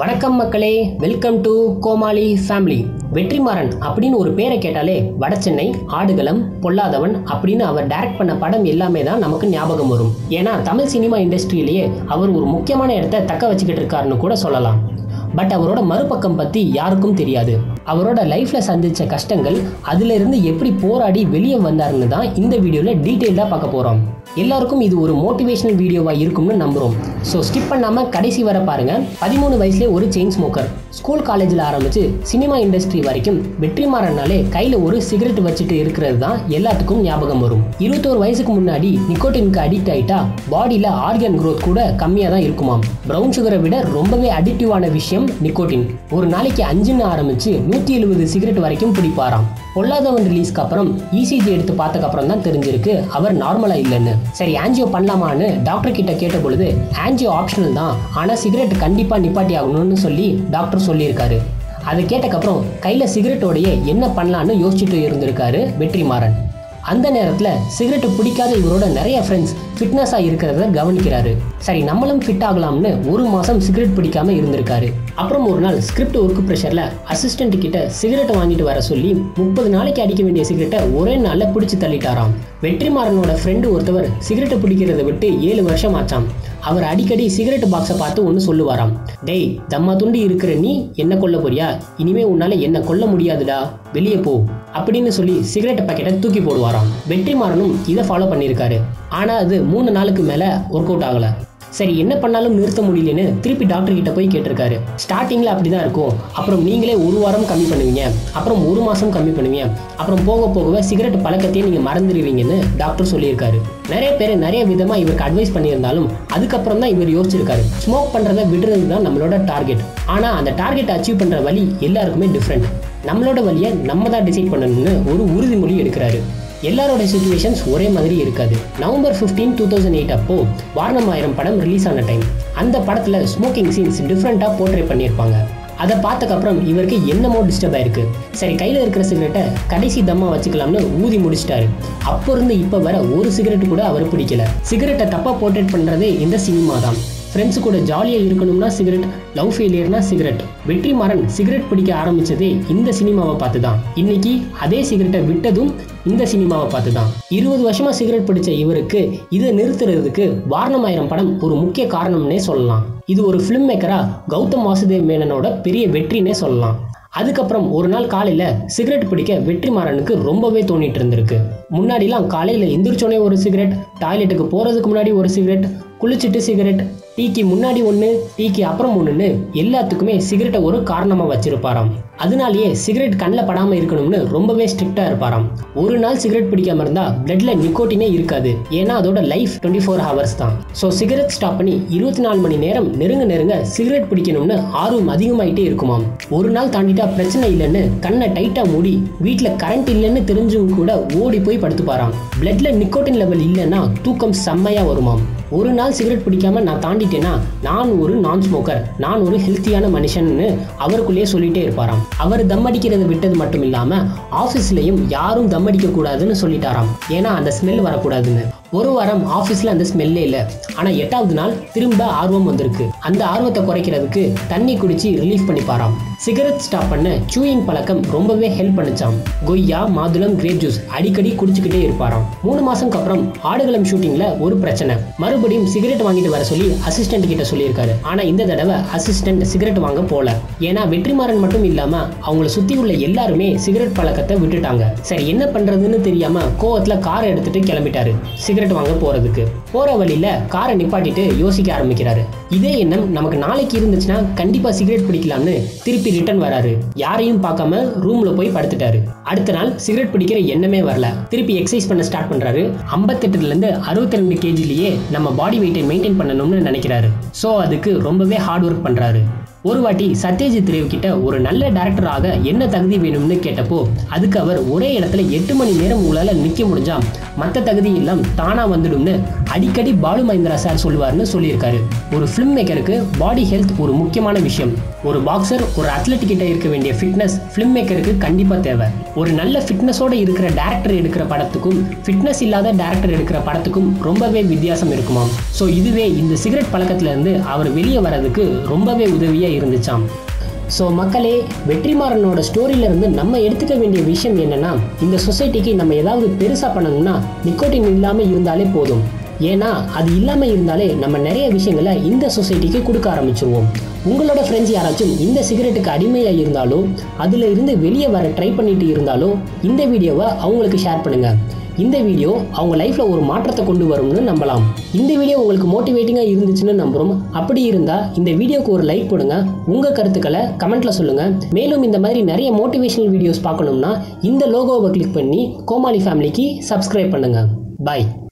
வணக்கம் மக்களே welcome to Komali family Vetrimaaran அப்படின்னு ஒரு பேரை கேட்டாலே வடசென்னை ஆடுகளம் பொல்லாதவன் அப்படின்னு அவர் டைரக்ட் பண்ண படம் எல்லாமே தான் நமக்கு ஞாபகம் வரும் ஏன்னா தமிழ் சினிமா இண்டஸ்ட்ரியிலேயே அவர் ஒரு முக்கியமான இடத்தை தக்க வச்சுக்கிட்டு இருக்காருன்னு கூட சொல்லலாம் பட் அவரோட மறுபக்கம் பற்றி யாருக்கும் தெரியாது அவரோட லைஃப்ல சந்திச்ச கஷ்டங்கள் அதுல இருந்து எப்படி போராடி வெளியே வந்தாருன்னு தான் இந்த வீடியோவில் டீட்டெயிலாக பார்க்க போகிறோம் எல்லாருக்கும் இது ஒரு மோட்டிவேஷனல் வீடியோவாக இருக்கும்னு நம்புகிறோம் ஸோ ஸ்கிப் பண்ணாமல் கடைசி வர பாருங்க பதிமூணு வயசுலேயே ஒரு செயின் ஸ்மோக்கர் ஸ்கூல் காலேஜில் ஆரம்பித்து சினிமா இண்டஸ்ட்ரி வரைக்கும் வெற்றிமாறனாலே கையில் ஒரு சிகரெட் வச்சுட்டு இருக்கிறது தான் எல்லாத்துக்கும் ஞாபகம் வரும் இருபத்தோரு வயசுக்கு முன்னாடி நிக்கோட்டினுக்கு அடிக்ட் ஆயிட்டா பாடியில் ஆர்கன் growth கூட கம்மியாக தான் இருக்குமாம் ப்ரௌன் சுகரை விட ரொம்பவே அடிக்டிவான விஷயம் நிக்கோட்டின் ஒரு நாளைக்கு அஞ்சுன்னு ஆரம்பிச்சு நூற்றி எழுபது சிகரெட் வரைக்கும் பிடிப்பாராம் பொல்லாதவன் ரிலீஸ்க்கு அப்புறம் இசிஜி எடுத்து பார்த்ததுக்கு அப்புறம் தான் தெரிஞ்சிருக்கு அவர் நார்மலா இல்லைன்னு சரி ஆன்ஜியோ பண்ணலாமான்னு டாக்டர் கிட்ட கேட்ட பொழுது ஆன்ஜியோ ஆப்ஷனல் தான் ஆனால் சிகரெட் கண்டிப்பாக நிப்பாட்டி ஆகணும்னு சொல்லி டாக்டர் சொல்லியிருக்காரு அதை கேட்டக்கப்புறம் கையில் சிகரெட்டோடைய என்ன பண்ணலான்னு யோசிச்சுட்டு இருந்திருக்காரு வெற்றிமாறன் அந்த நேரத்தில் சிகரெட் பிடிக்காத இவரோட நிறைய ஃப்ரெண்ட்ஸ் ஃபிட்னஸாக இருக்கிறத கவனிக்கிறாரு சரி நம்மளும் ஃபிட் ஆகலாம்னு ஒரு மாதம் சிகரெட் பிடிக்காம இருந்திருக்காரு அப்புறம் ஒரு நாள் ஸ்கிரிப்ட் ஒர்க் ப்ரெஷரில் அசிஸ்டன்ட் கிட்ட சிகரெட் வாங்கிட்டு வர சொல்லி முப்பது நாளைக்கு அடிக்க வேண்டிய சிகரெட்டை ஒரே நாளில் பிடிச்சி தள்ளிட்டாராம் வெற்றிமாறனோட ஃப்ரெண்டு ஒருத்தவர் சிகரெட்டை பிடிக்கிறத விட்டு ஏழு வருஷம் ஆச்சாம் அவர் அடிக்கடி சிகரெட் பாக்ஸை பார்த்து ஒன்று சொல்லுவாராம் டேய் தம்மா துண்டி இருக்கிற நீ என்ன கொல்ல போறியா இனிமே உன்னால என்ன கொல்ல முடியாதுடா வெளியே போ அப்படின்னு சொல்லி சிகரெட் பாக்கெட்டை தூக்கி போடுவாராம் வெற்றிமாறனும் இதை ஃபாலோ பண்ணியிருக்காரு ஆனால் அது மூணு நாளுக்கு மேலே ஒர்க் அவுட் ஆகலை சரி என்ன பண்ணாலும் நிறுத்த முடியலன்னு திருப்பி டாக்டர் கிட்ட போய் கேட்டிருக்காரு ஸ்டார்டிங்கில் அப்படி தான் இருக்கும் அப்புறம் நீங்களே ஒரு வாரம் கம்மி பண்ணுவீங்க அப்புறம் ஒரு மாதம் கம்மி பண்ணுவீங்க அப்புறம் போக போகவே சிகரெட் பழக்கத்தையே நீங்கள் மறந்துடுவீங்கன்னு டாக்டர் சொல்லியிருக்காரு நிறைய பேர் நிறைய விதமாக இவருக்கு அட்வைஸ் பண்ணியிருந்தாலும் அதுக்கப்புறம் தான் இவர் யோசிச்சிருக்காரு ஸ்மோக் பண்ணுறதை விடுறது தான் நம்மளோட டார்கெட் ஆனால் அந்த டார்கெட் அச்சீவ் பண்ணுற வழி எல்லாருக்குமே டிஃப்ரெண்ட் நம்மளோட வழியை நம்ம தான் டிசைட் பண்ணணும்னு ஒரு உறுதிமொழி எடுக்கிறாரு எல்லாரோட சுச்சுவேஷன்ஸ் ஒரே மாதிரி இருக்காது November fifteen two thousand eight அப்போ வாரணம் ஆயிரம் படம் ரிலீஸ் ஆன டைம் அந்த படத்தில் ஸ்மோக்கிங் சீன்ஸ் டிஃப்ரெண்ட்டாக போர்ட்ரே பண்ணியிருப்பாங்க அதை பார்த்தக்கப்புறம் இவருக்கு என்னமோ டிஸ்டர்ப் ஆயிருக்கு சரி கையில் இருக்கிற சிகரெட்டை கடைசி தம்மா வச்சுக்கலாம்னு ஊதி முடிச்சிட்டாரு அப்போ இருந்து இப்போ வர ஒரு சிகரெட் கூட அவர் பிடிக்கல சிகரெட்டை தப்பாக போர்ட்ரேட் பண்ணுறதே இந்த சினிமா தான் ஃப்ரெண்ட்ஸ் கூட ஜாலியாக இருக்கணும்னா சிகரெட் லவ் ஃபெயிலியர்னா சிகரெட் வெற்றிமாறன் சிகரெட் பிடிக்க ஆரம்பிச்சதே இந்த சினிமாவை பார்த்து தான் இன்னைக்கு அதே சிகரெட்டை விட்டதும் இந்த சினிமாவை பார்த்து தான் இருபது வருஷமா சிகரெட் பிடிச்ச இவருக்கு இதை நிறுத்துறதுக்கு வாரணமாயிரம் படம் ஒரு முக்கிய காரணம்னே சொல்லலாம் இது ஒரு ஃபிலிம் மேக்கரா கௌதம் வாசுதேவ் மேனனோட பெரிய வெற்றினே சொல்லலாம் அதுக்கப்புறம் ஒரு நாள் காலையில் சிகரெட் பிடிக்க வெற்றிமாறனுக்கு ரொம்பவே தோணிட்டு இருந்திருக்கு முன்னாடிலாம் காலையில் எந்திரிச்சோடனே ஒரு சிகரெட் டாய்லெட்டுக்கு போகிறதுக்கு முன்னாடி ஒரு சிகரெட் குளிச்சுட்டு சிகரெட் டீக்கு முன்னாடி ஒன்று டீக்கு அப்புறம் ஒன்றுன்னு எல்லாத்துக்குமே சிகரெட்டை ஒரு காரணமாக வச்சிருப்பாராம் அதனாலேயே சிகரெட் கண்ணில் படாமல் இருக்கணும்னு ரொம்பவே ஸ்ட்ரிக்டாக இருப்பாராம் ஒரு நாள் சிகரெட் பிடிக்காம இருந்தால் பிளட்ல நிக்கோட்டினே இருக்காது ஏன்னா அதோட லைஃப் டுவெண்ட்டி ஃபோர் ஹவர்ஸ் தான் ஸோ சிகரெட் ஸ்டாப் பண்ணி இருபத்தி நாலு மணி நேரம் நெருங்க நெருங்க சிகரெட் பிடிக்கணும்னு ஆர்வம் அதிகமாயிட்டே இருக்குமாம் ஒரு நாள் தாண்டிட்டா பிரச்சனை இல்லைன்னு கண்ணை டைட்டாக மூடி வீட்டில் கரண்ட் இல்லைன்னு தெரிஞ்சும் கூட ஓடி போய் படுத்துப்பாராம் பிளட்ல நிக்கோட்டின் லெவல் இல்லைன்னா தூக்கம் செம்மையாக வருமாம் ஒரு நாள் சிகரெட் பிடிக்காம நான் தாண்டிட்டேன்னா நான் ஒரு நான் ஸ்மோக்கர் நான் ஒரு ஹெல்த்தியான மனுஷன்னு அவருக்குள்ளேயே சொல்லிட்டே இருப்பாராம் அவர் தம் அடிக்கிறத விட்டது மட்டும் இல்லாம ஆஃபீஸ்லயும் யாரும் தம் அடிக்க கூடாதுன்னு சொல்லிட்டாராம் ஏன்னா அந்த ஸ்மெல் வரக்கூடாதுன்னு ஒரு வாரம் ஆஃபீஸில் அந்த ஸ்மெல்லே இல்லை ஆனால் எட்டாவது நாள் திரும்ப ஆர்வம் வந்திருக்கு அந்த ஆர்வத்தை குறைக்கிறதுக்கு தண்ணி குடிச்சு ரிலீஃப் பண்ணிப்பாராம் சிகரெட் ஸ்டாப் பண்ண சூயிங் பழக்கம் ரொம்பவே ஹெல்ப் பண்ணுச்சாம் கொய்யா மாதுளம் கிரேப் ஜூஸ் அடிக்கடி குடிச்சுக்கிட்டே இருப்பாராம் மூணு மாசம்க்கு அப்புறம் ஆடுகளம் ஷூட்டிங்ல ஒரு பிரச்சனை மறுபடியும் சிகரெட் வாங்கிட்டு வர சொல்லி அசிஸ்டன்ட் கிட்ட சொல்லியிருக்காரு ஆனா இந்த தடவை அசிஸ்டன்ட் சிகரெட் வாங்க போல ஏன்னா வெற்றிமாறன் மட்டும் இல்லாம அவங்கள சுத்தி உள்ள எல்லாருமே சிகரெட் பழக்கத்தை விட்டுட்டாங்க சரி என்ன பண்றதுன்னு தெரியாம கோவத்துல காரை எடுத்துட்டு கிளம்பிட்டாரு சிகரெட் வாங்க போறதுக்கு போற வழியில காரை நிப்பாட்டிட்டு யோசிக்க ஆரம்பிக்கிறாரு இதே எண்ணம் நமக்கு நாளைக்கு இருந்துச்சுன்னா கண்டிப்பா சிகரெட் பிடிக்கலாம்னு திருப்பி ரிட்டர்ன் வராரு யாரையும் பார்க்காம ரூம்ல போய் படுத்துட்டாரு அடுத்த நாள் சிகரெட் பிடிக்கிற எண்ணமே வரல திருப்பி எக்ஸசைஸ் பண்ண ஸ்டார்ட் பண்றாரு ஐம்பத்தெட்டுல இருந்து அறுபத்தி ரெண்டு கேஜிலேயே நம்ம பாடி வெயிட்டை மெயின்டைன் பண்ணணும்னு நினைக்கிறாரு ஸோ அதுக்கு ரொம்பவே ஹார்ட் ஒர்க் பண்றாரு ஒரு வாட்டி சத்யஜித் ரேவ் கிட்ட ஒரு நல்ல டேரக்டராக என்ன தகுதி வேணும்னு கேட்டப்போ அதுக்கு அவர் ஒரே இடத்துல எட்டு மணி நேரம் உங்களால் நிற்க முடிஞ்சா மற்ற தகுதி எல்லாம் தானா வந்துடும்னு அடிக்கடி பாலு மகேந்திரா சார் சொல்லுவார்னு சொல்லியிருக்காரு ஒரு ஃபிலிம் மேக்கருக்கு பாடி ஹெல்த் ஒரு முக்கியமான விஷயம் ஒரு பாக்ஸர் ஒரு அத்லெட் கிட்ட இருக்க வேண்டிய ஃபிட்னஸ் ஃபிலிம் மேக்கருக்கு கண்டிப்பாக தேவை ஒரு நல்ல ஃபிட்னஸோட இருக்கிற டேரக்டர் எடுக்கிற படத்துக்கும் ஃபிட்னஸ் இல்லாத டேரக்டர் எடுக்கிற படத்துக்கும் ரொம்பவே வித்தியாசம் இருக்குமாம் ஸோ இதுவே இந்த சிகரெட் பழக்கத்துல இருந்து அவர் வெளியே வர்றதுக்கு ரொம்பவே உதவியாக இருந்துச்சாம் ஸோ மக்களே வெற்றிமாறனோட ஸ்டோரியிலேருந்து நம்ம எடுத்துக்க வேண்டிய விஷயம் என்னன்னா இந்த சொசைட்டிக்கு நம்ம ஏதாவது பெருசாக பண்ணணும்னா நிக்கோட்டின் இல்லாமல் இருந்தாலே போதும் ஏன்னா அது இல்லாமல் இருந்தாலே நம்ம நிறைய விஷயங்களை இந்த சொசைட்டிக்கு கொடுக்க ஆரம்பிச்சிருவோம் உங்களோட ஃப்ரெண்ட்ஸ் யாராச்சும் இந்த சிகரெட்டுக்கு அடிமையாக இருந்தாலோ அதில் இருந்து வெளியே வர ட்ரை பண்ணிட்டு இருந்தாலோ இந்த வீடியோவை அவங்களுக்கு ஷேர் பண்ணுங்கள் இந்த வீடியோ அவங்க லைஃப்பில் ஒரு மாற்றத்தை கொண்டு வரும்னு நம்பலாம் இந்த வீடியோ உங்களுக்கு மோட்டிவேட்டிங்காக இருந்துச்சுன்னு நம்புகிறோம் அப்படி இருந்தால் இந்த வீடியோக்கு ஒரு லைக் கொடுங்க உங்கள் கருத்துக்களை கமெண்ட்டில் சொல்லுங்கள் மேலும் இந்த மாதிரி நிறைய மோட்டிவேஷனல் வீடியோஸ் பார்க்கணும்னா இந்த லோகோவை கிளிக் பண்ணி கோமாளி ஃபேமிலிக்கு சப்ஸ்கிரைப் பண்ணுங்கள் பாய்